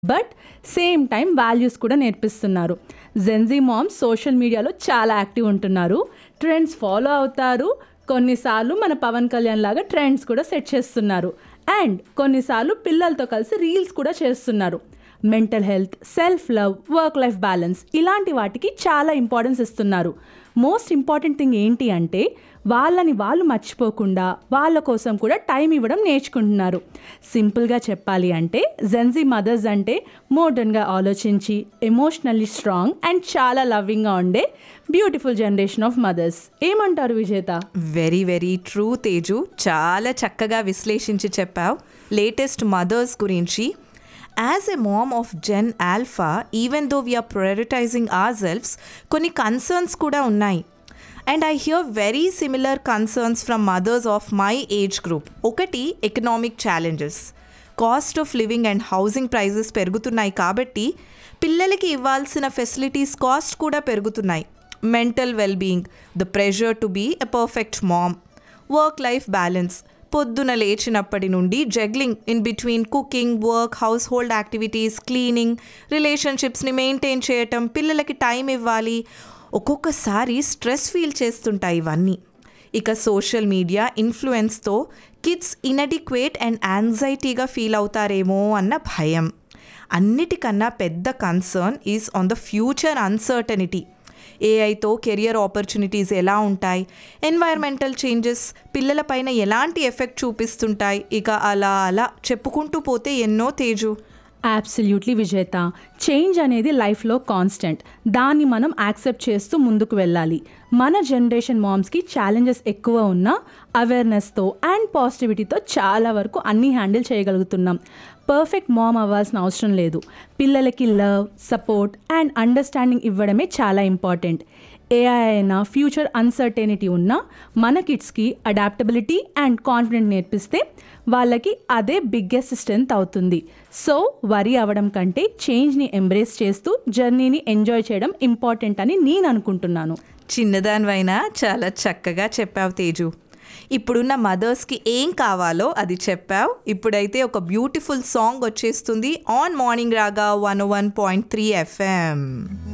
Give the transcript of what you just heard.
but same time values కూడా నేర్పిస్తున్నారు Gen Z moms social మీడియాలో చాలా యాక్టివ్ ఉంటున్నారు ట్రెండ్స్ ఫాలో అవుతారు కొన్నిసార్లు మన పవన్ కళ్యాణ్ లాగా ట్రెండ్స్ కూడా సెట్ చేస్తున్నారు అండ్ కొన్నిసార్లు పిల్లలతో కలిసి రీల్స్ కూడా చేస్తున్నారు mental health self love work life balance ఇలాంటి వాటికి చాలా ఇంపార్టెన్స్ ఇస్తున్నారు మోస్ట్ ఇంపార్టెంట్ థింగ్ ఏంటి అంటే వాళ్ళని వాళ్ళు మర్చిపోకుండా వాళ్ళ కోసం కూడా టైం ఇవ్వడం నేర్చుకుంటున్నారు సింపుల్గా చెప్పాలి అంటే జెన్జీ మదర్స్ అంటే మోడర్న్గా ఆలోచించి ఎమోషనల్లీ స్ట్రాంగ్ అండ్ చాలా లవ్వింగ్గా ఉండే బ్యూటిఫుల్ జనరేషన్ ఆఫ్ మదర్స్ ఏమంటారు విజేత వెరీ వెరీ ట్రూ తేజు చాలా చక్కగా విశ్లేషించి చెప్పావు లేటెస్ట్ మదర్స్ గురించి as a mom of Gen Alpha even though we're prioritizing our selves కొన్ని కన్సర్న్స్ కూడా ఉన్నాయి and I hear very similar concerns from mothers of my age group ఒకటి economic challenges cost of living and housing prices పెరుగుతున్నాయి కాబట్టి పిల్లలకి ఇవ్వాల్సిన facilities cost కూడా పెరుగుతున్నాయి mental wellbeing the pressure to be a perfect mom work life balance పొద్దున లేచినప్పటి నుండి juggling in between cooking work household activities cleaning రిలేషన్షిప్స్ని మెయింటైన్ చేయటం పిల్లలకి టైం ఇవ్వాలి ఒక్కొక్కసారి స్ట్రెస్ ఫీల్ చేస్తుంటాయి ఇవన్నీ ఇక సోషల్ మీడియా ఇన్ఫ్లుయెన్స్తో కిడ్స్ ఇనడిక్వేట్ అండ్ యాంగ్జైటీగా ఫీల్ అవుతారేమో అన్న భయం అన్నిటికన్నా పెద్ద concern is on the future uncertainty ఏఐతో కెరియర్ ఆపర్చునిటీస్ ఎలా ఉంటాయి ఎన్వైర్మెంటల్ చేంజెస్ పిల్లలపైన ఎలాంటి ఎఫెక్ట్ చూపిస్తుంటాయి ఇక అలా అలా చెప్పుకుంటూ పోతే ఎన్నో తేజు అబ్సల్యూట్లీ విజేత చేంజ్ అనేది లైఫ్లో కాన్స్టెంట్ దాన్ని మనం యాక్సెప్ట్ చేస్తూ ముందుకు వెళ్ళాలి మన జనరేషన్ మామ్స్కి ఛాలెంజెస్ ఎక్కువ ఉన్నా అవేర్నెస్తో అండ్ పాజిటివిటీతో చాలా వరకు అన్నీ హ్యాండిల్ చేయగలుగుతున్నాం పర్ఫెక్ట్ మామ్ అవ్వాల్సిన అవసరం లేదు పిల్లలకి లవ్ సపోర్ట్ అండ్ అండర్స్టాండింగ్ ఇవ్వడమే చాలా ఇంపార్టెంట్ ఏఐ అయినా ఫ్యూచర్ అన్సర్టెనిటీ ఉన్న మన కిడ్స్కి అడాప్టబిలిటీ అండ్ కాన్ఫిడెంట్ నేర్పిస్తే వాళ్ళకి అదే బిగ్గెస్ట్ స్ట్రెంత్ అవుతుంది సో వరి అవ్వడం కంటే చేంజ్ని ఎంబ్రేస్ చేస్తూ జర్నీని ఎంజాయ్ చేయడం ఇంపార్టెంట్ అని నేను అనుకుంటున్నాను చిన్నదానివైనా చాలా చక్కగా చెప్పావు తేజు ఇప్పుడున్న మదర్స్కి ఏం కావాలో అది చెప్పావు ఇప్పుడైతే ఒక బ్యూటిఫుల్ సాంగ్ వచ్చేస్తుంది on morning raga one one point three FM